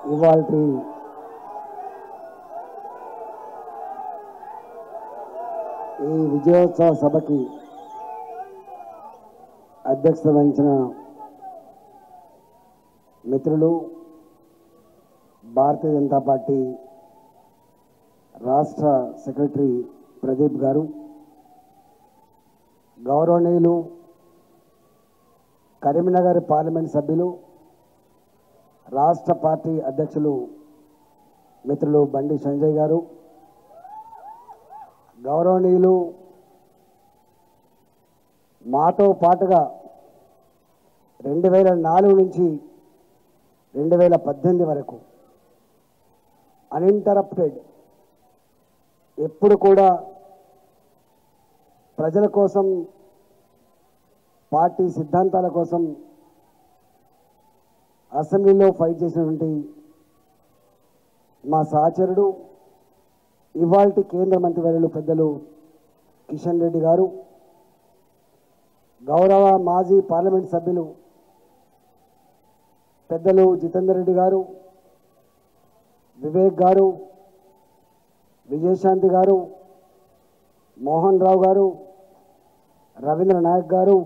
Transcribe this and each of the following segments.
ఇవాళ ఈ విజయోత్సవ సభకి అధ్యక్షత వహించిన మిత్రులు భారతీయ జనతా పార్టీ రాష్ట్ర సెక్రటరీ ప్రదీప్ గారు గౌరవనీయులు కరీంనగర్ పార్లమెంట్ సభ్యులు రాష్ట్ర పార్టీ అధ్యక్షులు మిత్రులు బండి సంజయ్ గారు గౌరవనీయులు మాతో పాటుగా రెండు వేల నాలుగు నుంచి రెండు వేల పద్దెనిమిది వరకు అన్ఇంటరప్టెడ్ ఎప్పుడు కూడా ప్రజల కోసం పార్టీ సిద్ధాంతాల కోసం అసెంబ్లీలో ఫైట్ చేసినటువంటి మా సహచరుడు ఇవాల్టి కేంద్ర మంత్రివర్యులు పెద్దలు కిషన్ రెడ్డి గారు గౌరవ మాజీ పార్లమెంట్ సభ్యులు పెద్దలు జితేందర్ రెడ్డి గారు వివేక్ గారు విజయశాంతి గారు మోహన్ రావు గారు రవీంద్ర నాయక్ గారు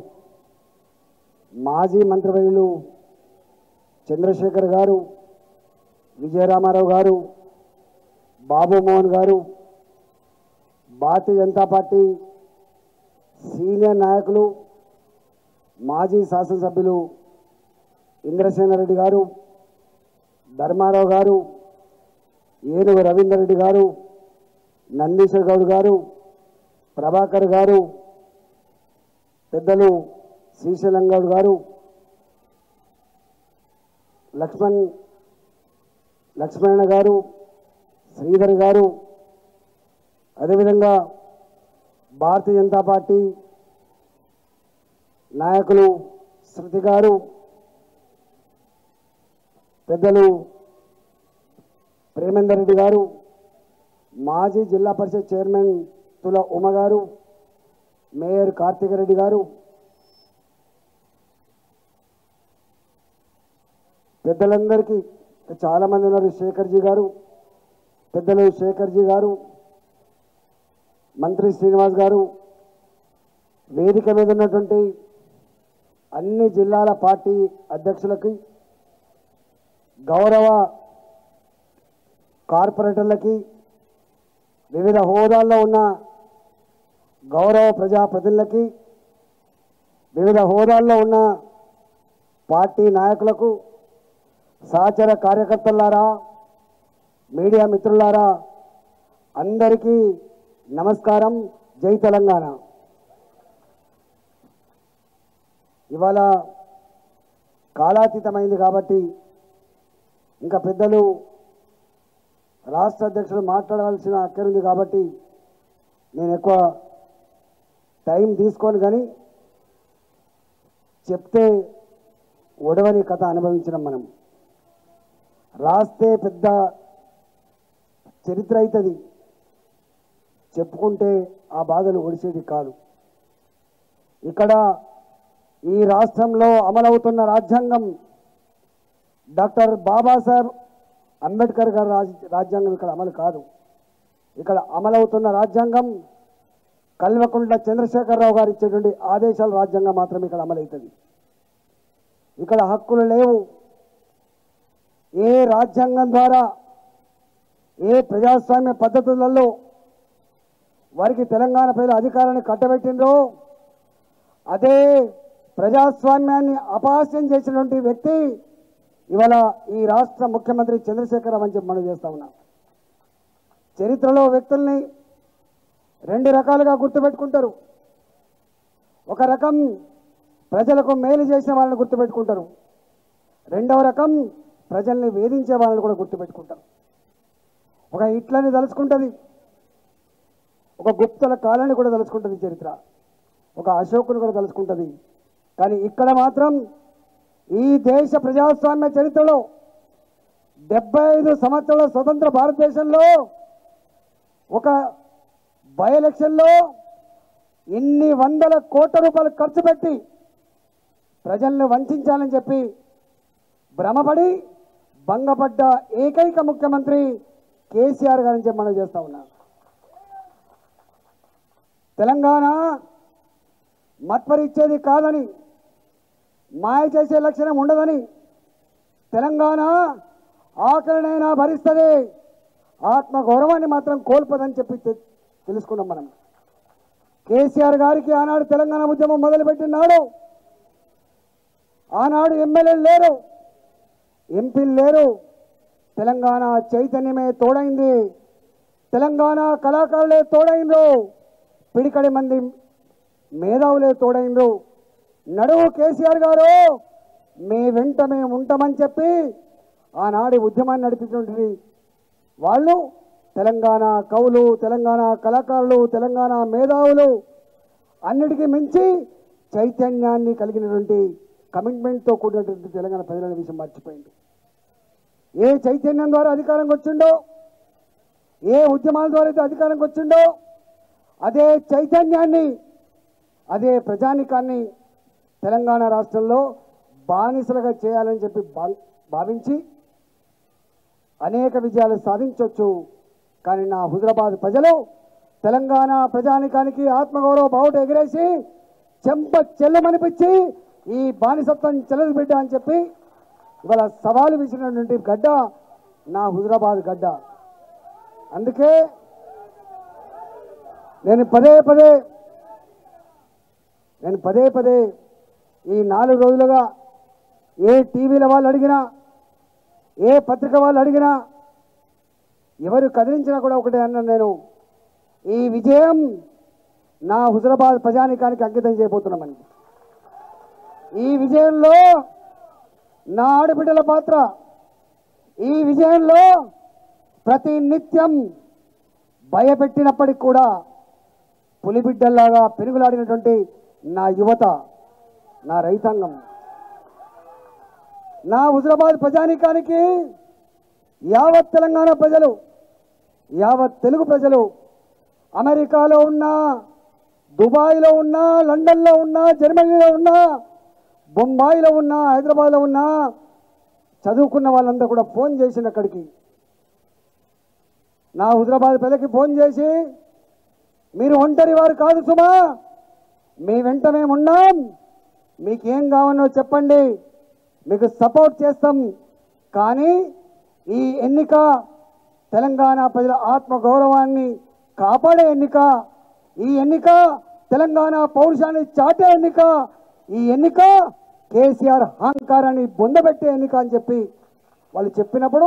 మాజీ మంత్రివర్యులు చంద్రశేఖర్ గారు విజయరామారావు గారు బాబు మోహన్ గారు భారతీయ జనతా పార్టీ సీనియర్ నాయకులు మాజీ శాసనసభ్యులు ఇంద్రసేనారెడ్డి గారు ధర్మారావు గారు ఏనుగు రవీందర్ రెడ్డి గారు నందీశ్వర్ గౌడ్ గారు ప్రభాకర్ గారు పెద్దలు శ్రీశైలం గౌడ్ గారు లక్ష్మణ్ లక్ష్మణ గారు శ్రీధర్ గారు అదేవిధంగా భారతీయ జనతా పార్టీ నాయకులు శృతి గారు పెద్దలు ప్రేమేందర్ రెడ్డి గారు మాజీ జిల్లా పరిషత్ చైర్మన్ తుల ఉమ గారు మేయర్ కార్తిక రెడ్డి గారు పెద్దలందరికీ చాలా మంది ఉన్నారు శేఖర్జీ గారు పెద్దలు శేఖర్జీ గారు మంత్రి శ్రీనివాస్ గారు వేదిక మీద ఉన్నటువంటి అన్ని జిల్లాల పార్టీ అధ్యక్షులకి గౌరవ కార్పొరేటర్లకి వివిధ హోదాల్లో ఉన్న గౌరవ ప్రజాప్రతినిధులకి వివిధ హోదాల్లో ఉన్న పార్టీ నాయకులకు సహచర కార్యకర్తలారా మీడియా మిత్రులారా అందరికీ నమస్కారం జై తెలంగాణ ఇవాళ కాలాతీతమైంది కాబట్టి ఇంకా పెద్దలు రాష్ట్ర అధ్యక్షులు మాట్లాడవలసిన అక్కరుంది కాబట్టి నేను ఎక్కువ టైం తీసుకోను కానీ చెప్తే ఒడవని కథ అనుభవించడం మనం రాస్తే పెద్ద చరిత్ర అవుతుంది చెప్పుకుంటే ఆ బాధలు ఒడిసేది కాదు ఇక్కడ ఈ రాష్ట్రంలో అమలవుతున్న రాజ్యాంగం డాక్టర్ బాబాసాహెబ్ అంబేద్కర్ గారి రాజ్ రాజ్యాంగం ఇక్కడ అమలు కాదు ఇక్కడ అమలవుతున్న రాజ్యాంగం కల్వకుంట్ల చంద్రశేఖరరావు గారు ఇచ్చేటువంటి ఆదేశాల రాజ్యాంగం మాత్రమే ఇక్కడ అమలవుతుంది ఇక్కడ హక్కులు లేవు ఏ రాజ్యాంగం ద్వారా ఏ ప్రజాస్వామ్య పద్ధతులలో వారికి తెలంగాణ ప్రజల అధికారాన్ని కట్టబెట్టిండ్రో అదే ప్రజాస్వామ్యాన్ని అపహాస్యం చేసినటువంటి వ్యక్తి ఇవాళ ఈ రాష్ట్ర ముఖ్యమంత్రి చంద్రశేఖరరావు అని చెప్పి మనం చేస్తా ఉన్నాం చరిత్రలో వ్యక్తుల్ని రెండు రకాలుగా గుర్తుపెట్టుకుంటారు ఒక రకం ప్రజలకు మేలు చేసిన వాళ్ళని గుర్తుపెట్టుకుంటారు రెండవ రకం ప్రజల్ని వేధించే వాళ్ళని కూడా గుర్తుపెట్టుకుంటారు ఒక ఇట్లని తలుచుకుంటుంది ఒక గుప్తల కాలాన్ని కూడా తలుచుకుంటుంది చరిత్ర ఒక అశోకుని కూడా తలుచుకుంటుంది కానీ ఇక్కడ మాత్రం ఈ దేశ ప్రజాస్వామ్య చరిత్రలో డెబ్బై ఐదు సంవత్సరాల స్వతంత్ర భారతదేశంలో ఒక బై ఎలక్షన్లో ఇన్ని వందల కోట్ల రూపాయలు ఖర్చు పెట్టి ప్రజల్ని వంచాలని చెప్పి భ్రమపడి భంగపడ్డ ఏకైక ముఖ్యమంత్రి కేసీఆర్ గారని చెప్పి మనం చేస్తా ఉన్నాం తెలంగాణ మత్పరిచ్చేది కాదని మాయ చేసే లక్షణం ఉండదని తెలంగాణ ఆకలినైనా భరిస్తుంది ఆత్మగౌరవాన్ని మాత్రం కోల్పదని చెప్పి తె- తెలుసుకున్నాం మనం కేసీఆర్ గారికి ఆనాడు తెలంగాణ ఉద్యమం మొదలుపెట్టినాడు ఆనాడు ఎమ్మెల్యేలు లేరు ఎంపీలు లేరు తెలంగాణ చైతన్యమే తోడైంది తెలంగాణ కళాకారులే తోడైండ్రు పిడికడి మంది మేధావులే తోడైండ్రు నడువు కేసీఆర్ గారు మీ వెంట మేము ఉంటామని చెప్పి ఆనాడి ఉద్యమాన్ని నడిపించినటువంటి వాళ్ళు తెలంగాణ కవులు తెలంగాణ కళాకారులు తెలంగాణ మేధావులు అన్నిటికీ మించి చైతన్యాన్ని కలిగినటువంటి కమిట్మెంట్తో కూడినటువంటి తెలంగాణ ప్రజల విషయం మర్చిపోయింది ఏ చైతన్యం ద్వారా అధికారంకి వచ్చిండో ఏ ఉద్యమాల ద్వారా అయితే అధికారంకి వచ్చిండో అదే చైతన్యాన్ని అదే ప్రజానికాన్ని తెలంగాణ రాష్ట్రంలో బానిసలుగా చేయాలని చెప్పి భా- భావించి అనేక విజయాలు సాధించవచ్చు కానీ నా హుజరాబాద్ ప్రజలు తెలంగాణ ప్రజానికానికి ఆత్మగౌరవ బావుట ఎగిరేసి చెంప చెల్లమనిపించి ఈ బానిసత్వం చెల్లదు బిడ్డ అని చెప్పి ఇవాళ సవాలు విసిరినటువంటి గడ్డ నా హుజరాబాద్ గడ్డ అందుకే నేను పదే పదే నేను పదే పదే ఈ నాలుగు రోజులుగా ఏ టీవీల వాళ్ళు అడిగినా ఏ పత్రిక వాళ్ళు అడిగినా ఎవరు కదిలించినా కూడా ఒకటే అన్నాను నేను ఈ విజయం నా హుజరాబాద్ ప్రజానికానికి అంకితం చేయబోతున్నామని ఈ విజయంలో నా ఆడబిడ్డల పాత్ర ఈ విజయంలో ప్రతి నిత్యం భయపెట్టినప్పటికి కూడా పులిబిడ్డల్లాగా పెరుగులాడినటువంటి నా యువత నా రైతాంగం నా హుజరాబాద్ ప్రజానీకానికి యావత్ తెలంగాణ ప్రజలు యావత్ తెలుగు ప్రజలు అమెరికాలో ఉన్నా దుబాయ్లో ఉన్నా లండన్లో ఉన్నా జర్మనీలో ఉన్నా బొంబాయిలో ఉన్నా హైదరాబాద్లో ఉన్నా చదువుకున్న వాళ్ళంతా కూడా ఫోన్ చేసింది అక్కడికి నా హుజరాబాద్ ప్రజలకి ఫోన్ చేసి మీరు ఒంటరి వారు కాదు సుమా మీ వెంట మేము ఉన్నాం మీకేం కావాలో చెప్పండి మీకు సపోర్ట్ చేస్తాం కానీ ఈ ఎన్నిక తెలంగాణ ప్రజల ఆత్మ గౌరవాన్ని కాపాడే ఎన్నిక ఈ ఎన్నిక తెలంగాణ పౌరుషాన్ని చాటే ఎన్నిక ఈ ఎన్నిక కేసీఆర్ అహంకారాన్ని బొందబెట్టే ఎన్నిక అని చెప్పి వాళ్ళు చెప్పినప్పుడు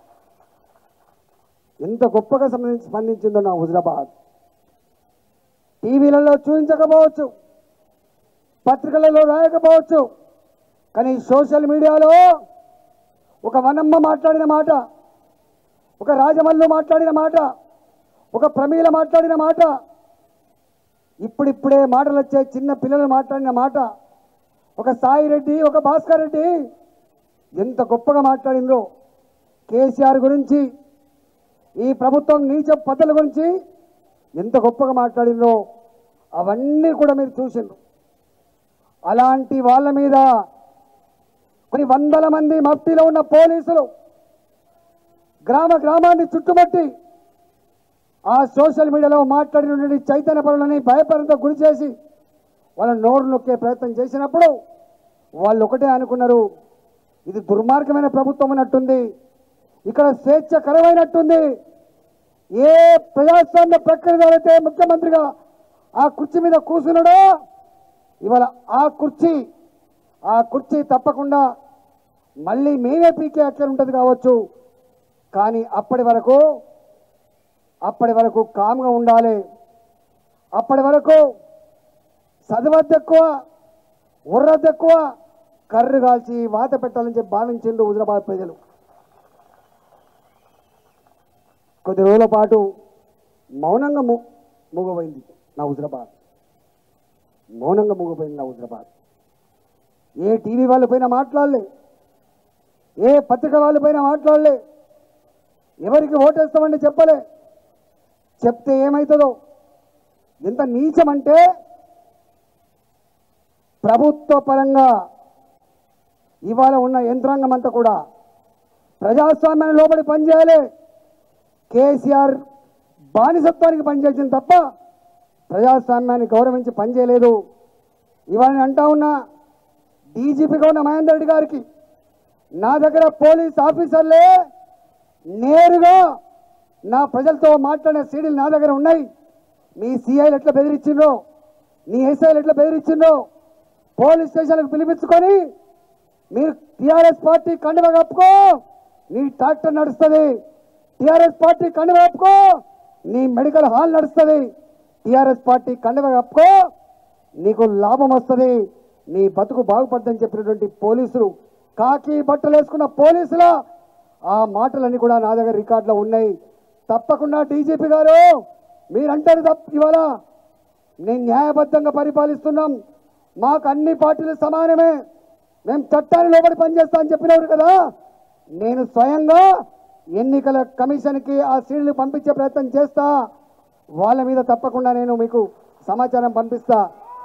ఎంత గొప్పగా సంబంధించి స్పందించిందో నా హుజరాబాద్ టీవీలలో చూపించకపోవచ్చు పత్రికలలో రాయకపోవచ్చు కానీ సోషల్ మీడియాలో ఒక వనమ్మ మాట్లాడిన మాట ఒక రాజమల్లు మాట్లాడిన మాట ఒక ప్రమీల మాట్లాడిన మాట ఇప్పుడిప్పుడే మాటలు వచ్చే చిన్న పిల్లలు మాట్లాడిన మాట ఒక సాయి రెడ్డి ఒక భాస్కర్ రెడ్డి ఎంత గొప్పగా మాట్లాడిందో కేసీఆర్ గురించి ఈ ప్రభుత్వం నీచ పద్ధతుల గురించి ఎంత గొప్పగా మాట్లాడిందో అవన్నీ కూడా మీరు చూసిండ్రు అలాంటి వాళ్ళ మీద కొన్ని వందల మంది మఫ్టీలో ఉన్న పోలీసులు గ్రామ గ్రామాన్ని చుట్టుముట్టి ఆ సోషల్ మీడియాలో మాట్లాడిన చైతన్య పరులని భయపడంతో గురి చేసి వాళ్ళ నోరు నొక్కే ప్రయత్నం చేసినప్పుడు వాళ్ళు ఒకటే అనుకున్నారు ఇది దుర్మార్గమైన ప్రభుత్వం అన్నట్టుంది ఇక్కడ స్వేచ్ఛకరమైనట్టుంది ఏ ప్రజాస్వామ్య ప్రక్రియ ద్వారా అయితే ముఖ్యమంత్రిగా ఆ కుర్చీ మీద కూర్చున్నాడో ఇవాళ ఆ కుర్చీ ఆ కుర్చీ తప్పకుండా మళ్ళీ మేమే పీకే అక్కడ ఉంటుంది కావచ్చు కానీ అప్పటి వరకు అప్పటి వరకు కామ్గా ఉండాలి అప్పటి వరకు చదవద్దు ఎక్కువ ఉర్రద్దు ఎక్కువ కర్రు కాల్చి వాత పెట్టాలని చెప్పి భావించిండు హుజరాబాద్ ప్రజలు కొద్ది రోజుల పాటు మౌనంగా ము మూగపోయింది నా హుజరాబాద్ మౌనంగా మూగపోయింది నా హుజరాబాద్ ఏ టీవీ వాళ్ళ పైన మాట్లాడలే ఏ పత్రిక వాళ్ళ పైన మాట్లాడలే ఎవరికి ఓటేస్తామని చెప్పలే చెప్తే ఏమవుతుందో ఎంత నీచమంటే ప్రభుత్వ పరంగా ఇవాళ ఉన్న యంత్రాంగం అంతా కూడా ప్రజాస్వామ్యాన్ని లోబడి పనిచేయాలి కేసీఆర్ బానిసత్వానికి పనిచేసింది తప్ప ప్రజాస్వామ్యాన్ని గౌరవించి పనిచేయలేదు ఇవాళ నేను అంటా ఉన్నా డీజీపీగా ఉన్న మహేందర్ రెడ్డి గారికి నా దగ్గర పోలీస్ ఆఫీసర్లే నేరుగా నా ప్రజలతో మాట్లాడిన సీడీలు నా దగ్గర ఉన్నాయి మీ సిఐలు ఎట్లా బెదిరించిండ్రో నీ ఎస్ఐలు ఎట్లా బెదిరించిండ్రో పోలీస్ స్టేషన్లకు పిలిపించుకొని మీరు టిఆర్ఎస్ పార్టీ కండువ కప్పుకో నీ ట్రాక్టర్ నడుస్తుంది టిఆర్ఎస్ పార్టీ కండువ కప్పుకో నీ మెడికల్ హాల్ నడుస్తుంది టిఆర్ఎస్ పార్టీ కండువ కప్పుకో నీకు లాభం వస్తుంది నీ బతుకు బాగుపడదని చెప్పినటువంటి పోలీసులు కాకి బట్టలు వేసుకున్న పోలీసుల ఆ మాటలన్నీ కూడా నా దగ్గర రికార్డులో ఉన్నాయి తప్పకుండా డీజీపీ గారు మీరంటారు తప్ప ఇవాళ నేను న్యాయబద్ధంగా పరిపాలిస్తున్నాం మాకు అన్ని పార్టీలు సమానమే మేము చట్టాన్ని లోబడి పనిచేస్తా అని చెప్పినవారు కదా నేను స్వయంగా ఎన్నికల కమిషన్కి ఆ సీడ్లు పంపించే ప్రయత్నం చేస్తా వాళ్ళ మీద తప్పకుండా నేను మీకు సమాచారం పంపిస్తా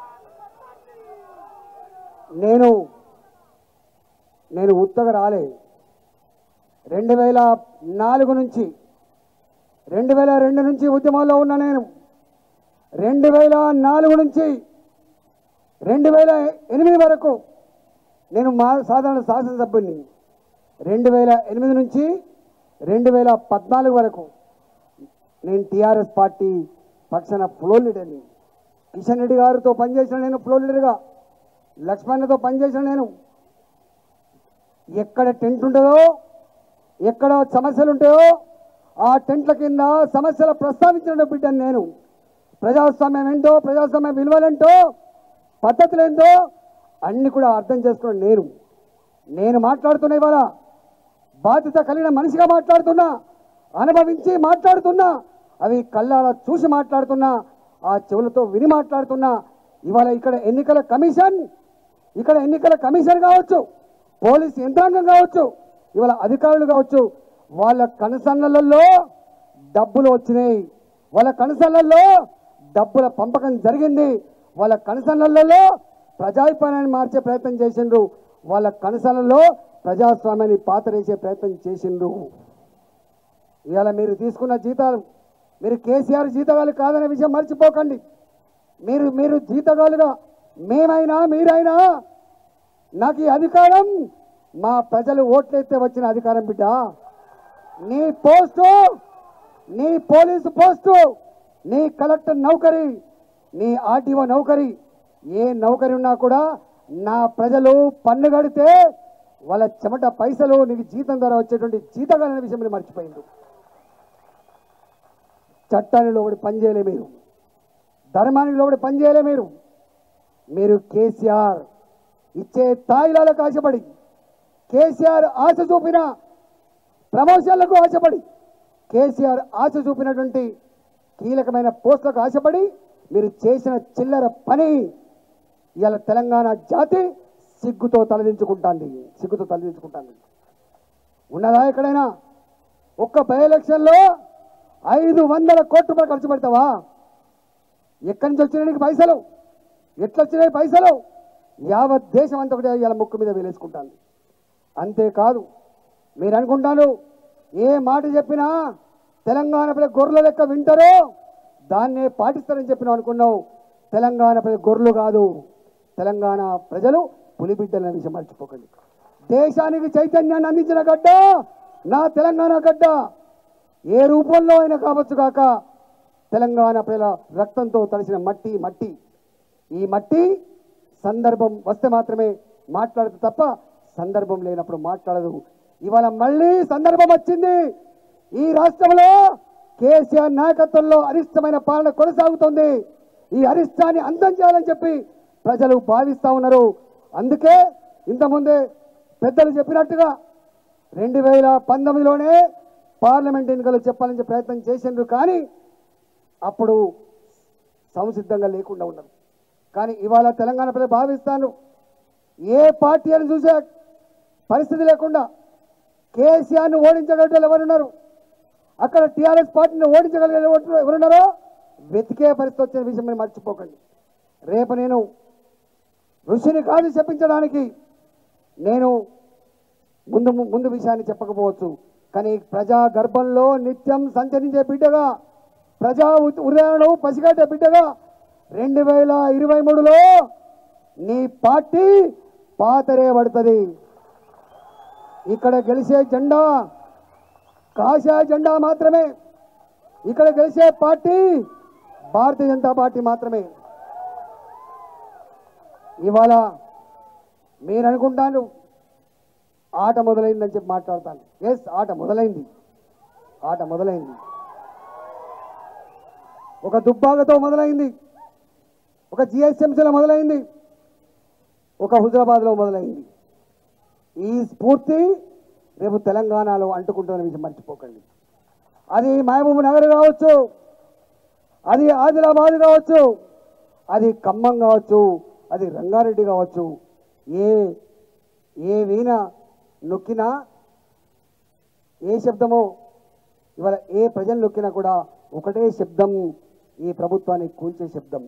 నేను నేను ఉత్తగా రాలే రెండు వేల నాలుగు నుంచి రెండు వేల రెండు నుంచి ఉద్యమంలో ఉన్నా నేను రెండు వేల నాలుగు నుంచి రెండు వేల ఎనిమిది వరకు నేను మా సాధారణ శాసనసభ్యుని రెండు వేల ఎనిమిది నుంచి రెండు వేల పద్నాలుగు వరకు నేను టీఆర్ఎస్ పార్టీ పక్షాన ఫ్లో లీడర్ని కిషన్ రెడ్డి గారితో పనిచేసిన నేను ఫ్లో లీడర్గా లక్ష్మణ్తో పనిచేసిన నేను ఎక్కడ టెంట్ ఉంటుందో ఎక్కడ సమస్యలు ఉంటాయో ఆ టెంట్ల కింద సమస్యలు ప్రస్తావించిన బిడ్డను నేను ప్రజాస్వామ్యం ఏంటో ప్రజాస్వామ్య విలువలేంటో పద్ధతులు ఏంటో అన్ని కూడా అర్థం చేసుకున్న నేను నేను మాట్లాడుతున్న ఇవాళ బాధ్యత కలిగిన మనిషిగా మాట్లాడుతున్నా అనుభవించి మాట్లాడుతున్నా అవి కళ్ళాల చూసి మాట్లాడుతున్నా ఆ చెవులతో విని మాట్లాడుతున్నా ఇవాళ ఇక్కడ ఎన్నికల కమిషన్ ఇక్కడ ఎన్నికల కమిషన్ కావచ్చు పోలీస్ యంత్రాంగం కావచ్చు ఇవాళ అధికారులు కావచ్చు వాళ్ళ కనుసన్నలలో డబ్బులు వచ్చినాయి వాళ్ళ కనుసన్నల్లో డబ్బుల పంపకం జరిగింది వాళ్ళ కనుసన్నలలో ప్రజాభిప్రాయాన్ని మార్చే ప్రయత్నం చేసిండ్రు వాళ్ళ కనుసన్నలో ప్రజాస్వామ్యాన్ని పాతరేసే ప్రయత్నం చేసిండ్రు ఇవాళ మీరు తీసుకున్న జీతాలు మీరు కేసీఆర్ జీతగాలు కాదనే విషయం మర్చిపోకండి మీరు మీరు జీతగాలుగా మేమైనా మీరైనా నాకు ఈ అధికారం మా ప్రజలు ఓట్లెత్తే వచ్చిన అధికారం బిడ్డ నీ పోస్టు నీ పోలీసు పోస్టు నీ కలెక్టర్ నౌకరీ నీ ఆర్టీఓ నౌకరీ ఏ నౌకరీ ఉన్నా కూడా నా ప్రజలు పన్ను కడితే వాళ్ళ చెమట పైసలు నీకు జీతం ద్వారా వచ్చేటువంటి జీతగాలనే విషయం మీరు మర్చిపోయింది చట్టాన్ని లోబడి పనిచేయలే మీరు ధర్మానికి లోబడి పనిచేయలే మీరు మీరు కేసీఆర్ ఇచ్చే తాయిలాలకు ఆశపడి కేసీఆర్ ఆశ చూపిన ప్రమోషన్లకు ఆశపడి కేసీఆర్ ఆశ చూపినటువంటి కీలకమైన పోస్టులకు ఆశపడి మీరు చేసిన చిల్లర పని ఇవాళ తెలంగాణ జాతి సిగ్గుతో తలదించుకుంటాంది సిగ్గుతో తలదించుకుంటాంది ఉన్నదా ఎక్కడైనా ఒక్క బై ఎలక్షన్లో ఐదు వందల కోట్ల రూపాయలు ఖర్చు పెడతావా ఎక్కడి నుంచి వచ్చినాయి నీకు పైసలు ఎట్లా వచ్చినాయి పైసలు యావత్ దేశం అంతా కూడా ఇలా ముక్కు మీద వేలేసుకుంటాను అంతేకాదు మీరు అనుకుంటాను ఏ మాట చెప్పినా తెలంగాణ ప్రజలు గొర్రెల లెక్క వింటారో దాన్నే పాటిస్తారని చెప్పినావు అనుకున్నావు తెలంగాణ ప్రజలు గొర్రెలు కాదు తెలంగాణ ప్రజలు పులిబిడ్డలనే విషయం మర్చిపోకండి దేశానికి చైతన్యాన్ని అందించిన గడ్డ నా తెలంగాణ గడ్డ ఏ రూపంలో అయినా కావచ్చు కాక తెలంగాణ ప్రజల రక్తంతో తడిసిన మట్టి మట్టి ఈ మట్టి సందర్భం వస్తే మాత్రమే మాట్లాడదు తప్ప సందర్భం లేనప్పుడు మాట్లాడదు ఇవాళ మళ్ళీ సందర్భం వచ్చింది ఈ రాష్ట్రంలో కేసీఆర్ నాయకత్వంలో అరిష్టమైన పాలన కొనసాగుతోంది ఈ అరిష్టాన్ని అంతం చేయాలని చెప్పి ప్రజలు భావిస్తా ఉన్నారు అందుకే ఇంతకుముందే పెద్దలు చెప్పినట్టుగా రెండు వేల పంతొమ్మిదిలోనే పార్లమెంట్ ఎన్నికలు చెప్పాలని చెప్పి ప్రయత్నం చేసిండ్రు కానీ అప్పుడు సంసిద్ధంగా లేకుండా ఉన్నారు కానీ ఇవాళ తెలంగాణ ప్రజలు భావిస్తాను ఏ పార్టీ అని చూసే పరిస్థితి లేకుండా కేసీఆర్ను ఓడించగలిగే వాళ్ళు ఎవరున్నారు అక్కడ టీఆర్ఎస్ పార్టీని ఓడించగలిగే ఎవరు- ఎవరున్నారో వెతికే పరిస్థితి వచ్చిన విషయం మీరు మర్చిపోకండి రేపు నేను ఋషిని కాదు చెప్పించడానికి నేను ముందు ముందు విషయాన్ని చెప్పకపోవచ్చు కానీ ప్రజా గర్భంలో నిత్యం సంచరించే బిడ్డగా ప్రజా ఉ- ఉదయాలను పసిగట్టే బిడ్డగా రెండు వేల ఇరవై మూడులో నీ పార్టీ పాతరేయబడుతుంది ఇక్కడ గెలిచే జెండా కాషాయ జెండా మాత్రమే ఇక్కడ గెలిచే పార్టీ భారతీయ జనతా పార్టీ మాత్రమే ఇవాళ మీరు అనుకుంటాను ఆట మొదలైందని చెప్పి మాట్లాడతాను ఎస్ ఆట మొదలైంది ఆట మొదలైంది ఒక దుబ్బాకతో మొదలైంది ఒక జిఎస్ఎంసీలో మొదలైంది ఒక హుజరాబాద్లో మొదలైంది ఈ స్ఫూర్తి రేపు తెలంగాణలో అంటుకుంటున్న విషయం మర్చిపోకండి అది మహబూబ్ నగర్ కావచ్చు అది ఆదిలాబాద్ కావచ్చు అది ఖమ్మం కావచ్చు అది రంగారెడ్డి కావచ్చు ఏ ఏ వీణ నొక్కినా ఏ శబ్దమో ఇవాళ ఏ ప్రజలు నొక్కినా కూడా ఒకటే శబ్దం ఈ ప్రభుత్వాన్ని కూల్చే శబ్దం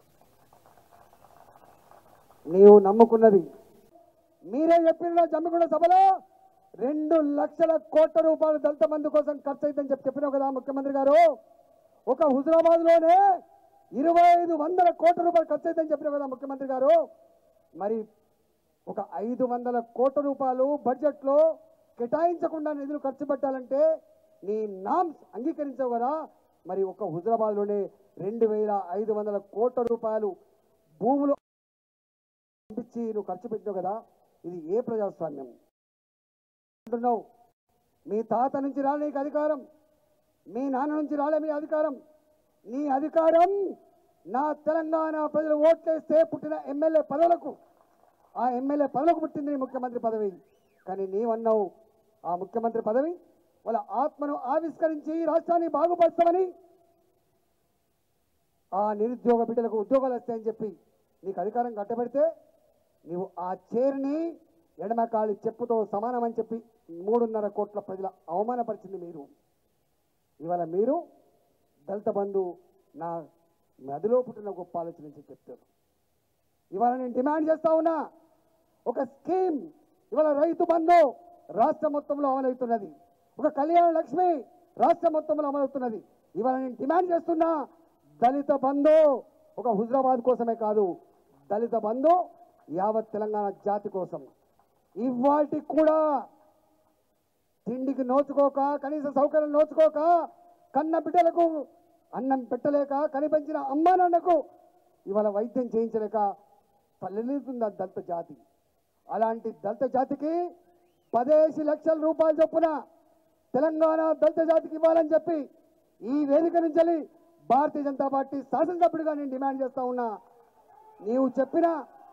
నీవు నమ్ముకున్నది మీరే చెప్పిన జమ్మిగూడ సభలో రెండు లక్షల కోట్ల రూపాయలు దళిత బంధు కోసం ఖర్చు అయిందని చెప్పి చెప్పినావు కదా ముఖ్యమంత్రి గారు ఒక హుజరాబాద్ లోనే ఇరవై ఐదు వందల కోట్ల రూపాయలు ఖర్చు అయిందని చెప్పినావు కదా ముఖ్యమంత్రి గారు మరి ఒక ఐదు వందల కోట్ల రూపాయలు బడ్జెట్లో కేటాయించకుండా నిధులు ఖర్చు పెట్టాలంటే నీ నామ్స్ అంగీకరించావు కదా మరి ఒక హుజరాబాద్లోనే రెండు వేల ఐదు వందల కోట్ల రూపాయలు భూములు పంపించి నువ్వు ఖర్చు పెట్టావు కదా ఇది ఏ ప్రజాస్వామ్యం అంటున్నావు మీ తాత నుంచి రాలే నీకు అధికారం మీ నాన్న నుంచి రాలే మీ అధికారం నీ అధికారం నా తెలంగాణ ప్రజలు ఓట్లేస్తే పుట్టిన ఎమ్మెల్యే పదవులకు ఆ ఎమ్మెల్యే పదవులకు పుట్టింది నీ ముఖ్యమంత్రి పదవి కానీ నీవన్నావు ఆ ముఖ్యమంత్రి పదవి వాళ్ళ ఆత్మను ఆవిష్కరించి రాష్ట్రాన్ని బాగుపరుస్తామని ఆ నిరుద్యోగ బిడ్డలకు ఉద్యోగాలు వస్తాయని చెప్పి నీకు అధికారం కట్టబెడితే నీవు ఆ చైర్ని ఎడమకాలి చెప్పుతో సమానమని చెప్పి మూడున్నర కోట్ల ప్రజల అవమానపరిచింది మీరు ఇవాళ మీరు దళిత బంధు నా నదిలో పుట్టిన గొప్ప ఆలోచన నుంచి చెప్తారు ఇవాళ నేను డిమాండ్ చేస్తా ఉన్నా ఒక స్కీమ్ ఇవాళ రైతు బంధు రాష్ట్ర మొత్తంలో అమలవుతున్నది ఒక కళ్యాణ లక్ష్మి రాష్ట్ర మొత్తంలో అమలవుతున్నది ఇవాళ నేను డిమాండ్ చేస్తున్నా దళిత బంధు ఒక హుజరాబాద్ కోసమే కాదు దళిత బంధు యావత్ తెలంగాణ జాతి కోసం ఇవాటి కూడా తిండికి నోచుకోక కనీస సౌకర్యం నోచుకోక కన్న బిడ్డలకు అన్నం పెట్టలేక కనిపించిన అమ్మా నాన్నకు ఇవాళ వైద్యం చేయించలేక పల్లెలుతుంది ఆ దళిత జాతి అలాంటి దళిత జాతికి పదేసి లక్షల రూపాయలు చొప్పున తెలంగాణ దళిత జాతికి ఇవ్వాలని చెప్పి ఈ వేదిక నుంచి వెళ్ళి భారతీయ జనతా పార్టీ శాసనసభ్యుడిగా నేను డిమాండ్ చేస్తా ఉన్నా నీవు చెప్పిన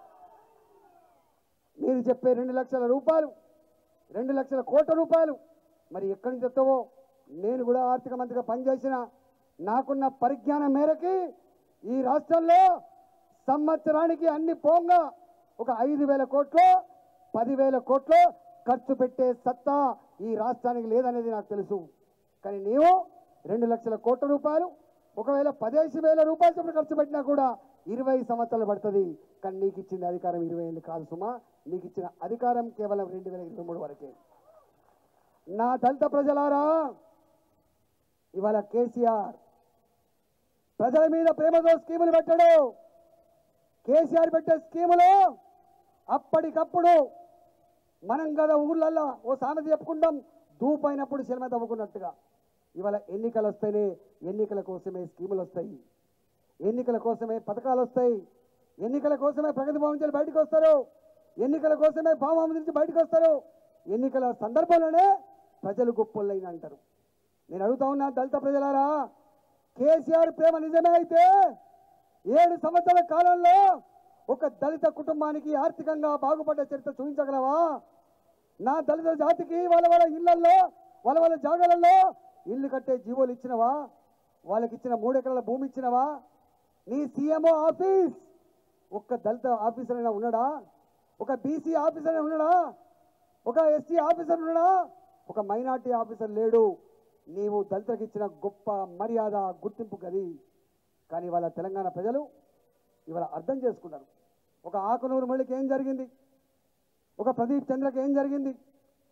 మీరు చెప్పే రెండు లక్షల రూపాయలు రెండు లక్షల కోట్ల రూపాయలు మరి ఎక్కడి నుంచి వస్తావో నేను కూడా ఆర్థిక మంత్రిగా పనిచేసిన నాకున్న పరిజ్ఞానం మేరకి ఈ రాష్ట్రంలో సంవత్సరానికి అన్ని పోంగా ఒక ఐదు వేల కోట్లు పదివేల కోట్లు ఖర్చు పెట్టే సత్తా ఈ రాష్ట్రానికి లేదనేది నాకు తెలుసు కానీ నీవు రెండు లక్షల కోట్ల రూపాయలు ఒకవేళ పదేసి వేల రూపాయలు చొప్పున ఖర్చు పెట్టినా కూడా ఇరవై సంవత్సరాలు పడుతుంది కానీ నీకు ఇచ్చిన అధికారం ఇరవై ఏళ్ళు కాదు సుమా నీకు ఇచ్చిన అధికారం కేవలం రెండు వేల ఇరవై మూడు వరకే నా దళిత ప్రజలారా ఇవాళ కేసీఆర్ ప్రజల మీద ప్రేమతో స్కీములు పెట్టాడు కేసీఆర్ పెట్టే స్కీములు అప్పటికప్పుడు మనం కదా ఊర్లల్లో ఓ సామెత చెప్పుకుంటాం దూపైనప్పుడు సినిమా తవ్వుకున్నట్టుగా ఇవాళ ఎన్నికలు వస్తేనే ఎన్నికల కోసమే స్కీములు వస్తాయి ఎన్నికల కోసమే పథకాలు వస్తాయి ఎన్నికల కోసమే ప్రగతి భవన్ నుంచి బయటకు వస్తారు ఎన్నికల కోసమే ఫామ్ నుంచి బయటకు వస్తారు ఎన్నికల సందర్భంలోనే ప్రజలు గొప్పలైన అంటారు నేను అడుగుతా ఉన్నా దళిత ప్రజలారా కేసీఆర్ ప్రేమ నిజమే అయితే ఏడు సంవత్సరాల కాలంలో ఒక దళిత కుటుంబానికి ఆర్థికంగా బాగుపడ్డ చరిత్ర చూపించగలవా నా దళిత జాతికి వాళ్ళ వాళ్ళ ఇళ్లలో వాళ్ళ వాళ్ళ జాగాలలో ఇల్లు కట్టే జీవోలు ఇచ్చినవా వాళ్ళకి ఇచ్చిన మూడు ఎకరాల భూమి ఇచ్చినవా నీ సీఎంఓ ఆఫీస్ ఒక్క దళిత ఆఫీసర్ అయినా ఉన్నాడా ఒక బీసీ ఆఫీసర్ అయినా ఉన్నాడా ఒక ఎస్టీ ఆఫీసర్ ఉన్నాడా ఒక మైనార్టీ ఆఫీసర్ లేడు నీవు దళితులకు ఇచ్చిన గొప్ప మర్యాద గుర్తింపు గది కానీ వాళ్ళ తెలంగాణ ప్రజలు ఇవాళ అర్థం చేసుకున్నారు ఒక ఆకునూరు మళ్ళీకి ఏం జరిగింది ఒక ప్రదీప్ చంద్రకి ఏం జరిగింది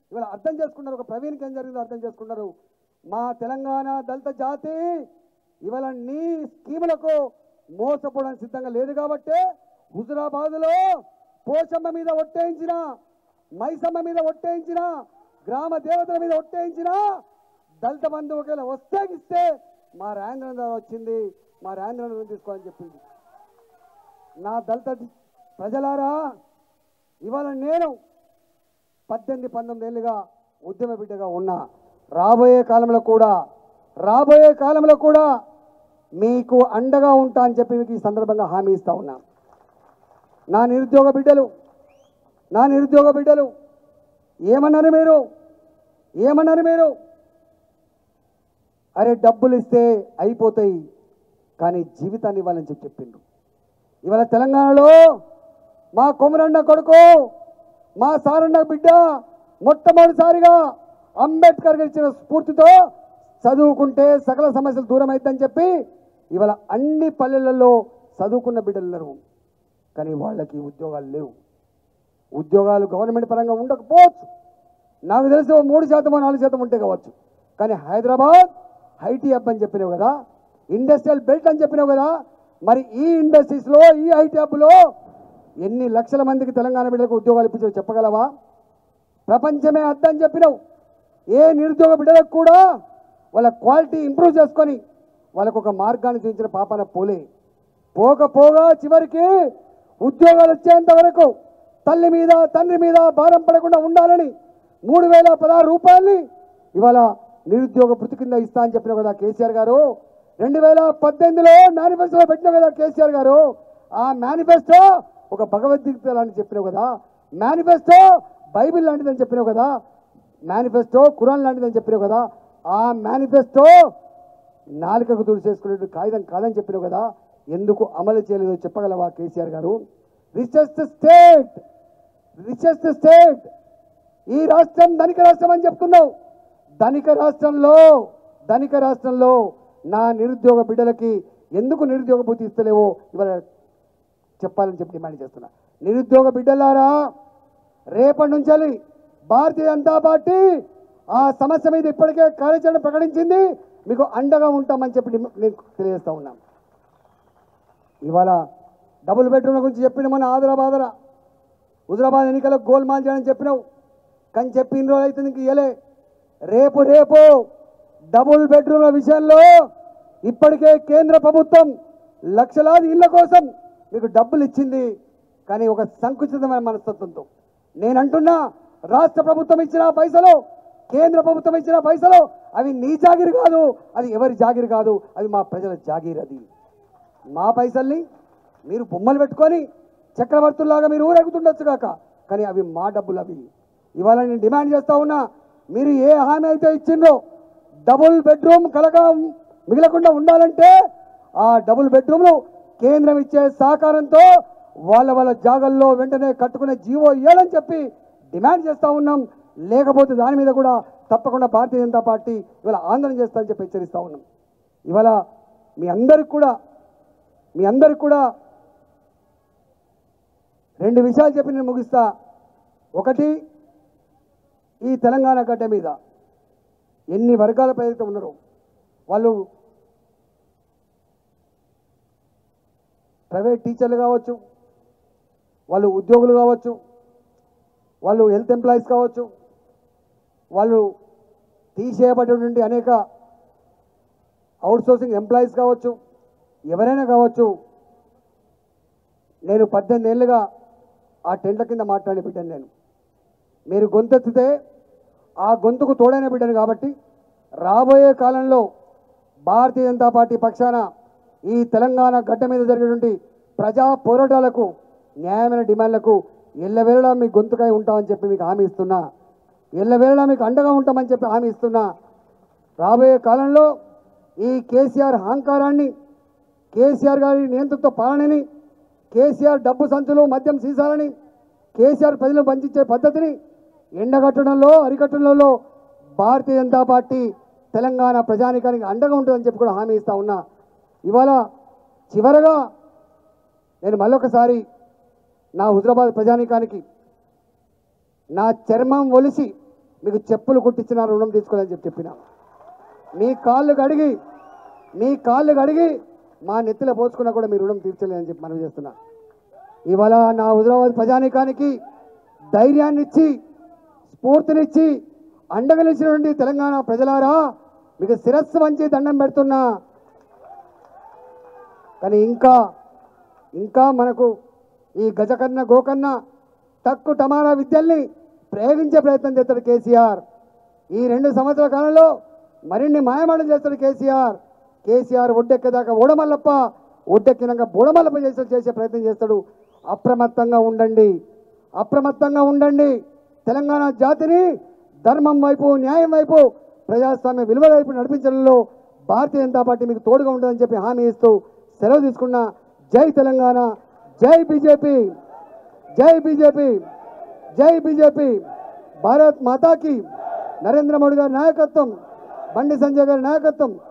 ఇవాళ అర్థం చేసుకున్నారు ఒక ప్రవీణ్కి ఏం జరిగిందో అర్థం చేసుకున్నారు మా తెలంగాణ దళిత జాతి ఇవాళ నీ స్కీములకు మోసపోవడానికి సిద్ధంగా లేదు కాబట్టి హుజురాబాదులో పోచమ్మ మీద ఒట్టేయించిన మైసమ్మ మీద ఒట్టేయించిన గ్రామ దేవతల మీద ఒట్టేయించిన దళిత బంధు ఒకవేళ వస్తే ఇస్తే మా రాజేంద్ర వచ్చింది మా రాజేంద్ర తీసుకోవాలని చెప్పింది నా దళిత ప్రజలారా ఇవాళ నేను పద్దెనిమిది పంతొమ్మిది ఏళ్ళుగా ఉద్యమ బిడ్డగా ఉన్నా రాబోయే కాలంలో కూడా రాబోయే కాలంలో కూడా మీకు అండగా ఉంటా అని చెప్పి మీకు ఈ సందర్భంగా హామీ ఇస్తా ఉన్నా నా నిరుద్యోగ బిడ్డలు నా నిరుద్యోగ బిడ్డలు ఏమన్నారు మీరు ఏమన్నారు మీరు అరే డబ్బులు ఇస్తే అయిపోతాయి కానీ జీవితాన్ని ఇవ్వాలని చెప్పి చెప్పిండ్రు ఇవాళ తెలంగాణలో మా కొమరన్న కొడుకు మా సారన్న బిడ్డ మొట్టమొదటిసారిగా అంబేద్కర్ గారు ఇచ్చిన స్ఫూర్తితో చదువుకుంటే సకల సమస్యలు దూరం అవుతుందని చెప్పి ఇవాళ అన్ని పల్లెలలో చదువుకున్న బిడ్డలు ఉన్నారు కానీ వాళ్ళకి ఉద్యోగాలు లేవు ఉద్యోగాలు గవర్నమెంట్ పరంగా ఉండకపోవచ్చు నాకు తెలిసి ఓ మూడు శాతం నాలుగు శాతం ఉంటే కావచ్చు కానీ హైదరాబాద్ ఐటీ హబ్ అని చెప్పినావు కదా ఇండస్ట్రియల్ బెల్ట్ అని చెప్పినావు కదా మరి ఈ ఇండస్ట్రీస్లో ఈ ఐటీ హబ్లో ఎన్ని లక్షల మందికి తెలంగాణ బిడ్డలకు ఉద్యోగాలు ఇప్పించావు చెప్పగలవా ప్రపంచమే అద్దని చెప్పినావు ఏ నిరుద్యోగ బిడ్డలకు కూడా వాళ్ళ క్వాలిటీ ఇంప్రూవ్ చేసుకొని వాళ్ళకు ఒక మార్గాన్ని చూపించిన పాపన పోలే పోక పోగా చివరికి ఉద్యోగాలు వచ్చేంత వరకు తల్లి మీద తండ్రి మీద భారం పడకుండా ఉండాలని మూడు వేల పదహారు రూపాయల్ని ఇవాళ నిరుద్యోగ భృతి కింద ఇస్తా అని చెప్పిన కదా కేసీఆర్ గారు రెండు వేల పద్దెనిమిదిలో మేనిఫెస్టోలో పెట్టిన కదా కేసీఆర్ గారు ఆ మేనిఫెస్టో ఒక భగవద్గీత లాంటి చెప్పినావు కదా మేనిఫెస్టో బైబిల్ లాంటిదని చెప్పినావు కదా మేనిఫెస్టో ఖురాన్ లాంటిదని చెప్పినావు కదా ఆ మేనిఫెస్టో నాలుకకు తుడిచేసుకునే కాగితం కాదని చెప్పినావు కదా ఎందుకు అమలు చేయలేదో చెప్పగలవా కేసీఆర్ గారు రిచెస్ట్ స్టేట్ రిచెస్ట్ స్టేట్ ఈ రాష్ట్రం ధనిక రాష్ట్రం అని చెప్తున్నావు ధనిక రాష్ట్రంలో ధనిక రాష్ట్రంలో నా నిరుద్యోగ బిడ్డలకి ఎందుకు నిరుద్యోగ భూతి ఇస్తలేవో ఇవాళ చెప్పాలని చెప్పి డిమాండ్ చేస్తున్నా నిరుద్యోగ బిడ్డలారా రేపటి నుంచి భారతీయ జనతా పార్టీ ఆ సమస్య మీద ఇప్పటికే కార్యాచరణ ప్రకటించింది మీకు అండగా ఉంటామని చెప్పి డిమ- నేను తెలియజేస్తా ఉన్నాం ఇవాళ డబుల్ బెడ్రూమ్ల గురించి చెప్పిన మన ఆదరాబాదరా హుజరాబాద్ ఎన్నికలకు గోల్మాల్ చేయని చెప్పినావు కానీ చెప్పి ఇన్ని రోజులు అవుతుంది ఇంక ఇయ్యలే రేపు రేపు డబుల్ బెడ్రూమ్ల విషయంలో ఇప్పటికే కేంద్ర ప్రభుత్వం లక్షలాది ఇళ్ల కోసం మీకు డబ్బులు ఇచ్చింది కానీ ఒక సంకుచితమైన మనస్తత్వంతో నేను అంటున్నా రాష్ట్ర ప్రభుత్వం ఇచ్చిన పైసలు కేంద్ర ప్రభుత్వం ఇచ్చిన పైసలు అవి నీ జాగిరి కాదు అది ఎవరి జాగిరి కాదు అది మా ప్రజల జాగిరి అది మా పైసల్ని మీరు బొమ్మలు పెట్టుకొని చక్రవర్తుల్లాగా మీరు ఊరెగుతుండొచ్చు కాక కానీ అవి మా డబ్బులు అవి ఇవాళ నేను డిమాండ్ చేస్తా ఉన్నా మీరు ఏ హామీ అయితే ఇచ్చిండ్రో డబుల్ బెడ్రూమ్ కలగా మిగలకుండా ఉండాలంటే ఆ డబుల్ బెడ్రూమ్లు కేంద్రం ఇచ్చే సహకారంతో వాళ్ళ వాళ్ళ జాగల్లో వెంటనే కట్టుకునే జీవో ఇవ్వాలని చెప్పి డిమాండ్ చేస్తా ఉన్నాం లేకపోతే దాని మీద కూడా తప్పకుండా భారతీయ జనతా పార్టీ ఇవాళ ఆందోళన చేస్తామని చెప్పి హెచ్చరిస్తా ఉన్నాం ఇవాళ మీ అందరికి కూడా మీ అందరికి కూడా రెండు విషయాలు చెప్పి నేను ముగిస్తా ఒకటి ఈ తెలంగాణ గడ్డ మీద ఎన్ని వర్గాల ప్రజలతో ఉన్నారో వాళ్ళు ప్రైవేట్ టీచర్లు కావచ్చు వాళ్ళు ఉద్యోగులు కావచ్చు వాళ్ళు హెల్త్ ఎంప్లాయీస్ కావచ్చు వాళ్ళు తీసేయబడినటువంటి అనేక అవుట్సోర్సింగ్ ఎంప్లాయీస్ కావచ్చు ఎవరైనా కావచ్చు నేను పద్దెనిమిది ఏళ్ళుగా ఆ టెంట్ల కింద మాట్లాడి బిడ్డను నేను మీరు గొంతెత్తితే ఆ గొంతుకు తోడైన బిడ్డను కాబట్టి రాబోయే కాలంలో భారతీయ జనతా పార్టీ పక్షాన ఈ తెలంగాణ గడ్డ మీద జరిగినటువంటి ప్రజా పోరాటాలకు న్యాయమైన డిమాండ్లకు ఎల్లవేళలా మీ గొంతుకై ఉంటామని చెప్పి మీకు హామీ ఇస్తున్నా ఎల్లవేళలా మీకు అండగా ఉంటామని చెప్పి హామీ ఇస్తున్నా రాబోయే కాలంలో ఈ కేసీఆర్ అహంకారాన్ని కేసీఆర్ గారి నియంతృత్వ పాలనని కేసీఆర్ డబ్బు సంచులు మద్యం సీసాలని కేసీఆర్ ప్రజలు పంచించే పద్ధతిని ఎండగట్టడంలో అరికట్టడంలో భారతీయ జనతా పార్టీ తెలంగాణ ప్రజానికానికి అండగా ఉంటుందని చెప్పి కూడా హామీ ఇస్తా ఉన్నా ఇవాళ చివరగా నేను మళ్ళొకసారి నా హుజరాబాద్ ప్రజానికానికి నా చర్మం ఒలిసి మీకు చెప్పులు కుట్టించిన రుణం తీసుకోవాలని చెప్పి చెప్పిన మీ కాళ్ళు కడిగి మీ కాళ్ళు కడిగి మా నెత్తిలో పోసుకున్నా కూడా మీ రుణం తీర్చలేదని చెప్పి మనం చేస్తున్నా ఇవాళ నా హుజరాబాద్ ప్రజానీకానికి ధైర్యాన్ని ఇచ్చి స్ఫూర్తినిచ్చి అండగలిసినటువంటి తెలంగాణ ప్రజలారా మీకు శిరస్సు వంచి దండం పెడుతున్నా కానీ ఇంకా ఇంకా మనకు ఈ గజకన్న గోకన్న తక్కు టమారా విద్యల్ని ప్రయోగించే ప్రయత్నం చేస్తాడు కేసీఆర్ ఈ రెండు సంవత్సరాల కాలంలో మరిన్ని మాయమాటలు చేస్తాడు కేసీఆర్ కేసీఆర్ ఒడ్డెక్కేదాకా ఓడమల్లప్ప ఒడ్డెక్కినాక బుడమల్లప్ప చేసే చేసే ప్రయత్నం చేస్తాడు అప్రమత్తంగా ఉండండి అప్రమత్తంగా ఉండండి తెలంగాణ జాతిని ధర్మం వైపు న్యాయం వైపు ప్రజాస్వామ్య విలువల వైపు నడిపించడంలో భారతీయ జనతా పార్టీ మీకు తోడుగా ఉంటుందని చెప్పి హామీ ఇస్తూ సెలవు తీసుకున్న జై తెలంగాణ జై బీజేపీ జై బీజేపీ జై బీజేపీ భారత్ మాతాకి నరేంద్ర మోడీ గారి నాయకత్వం బండి సంజయ్ గారి నాయకత్వం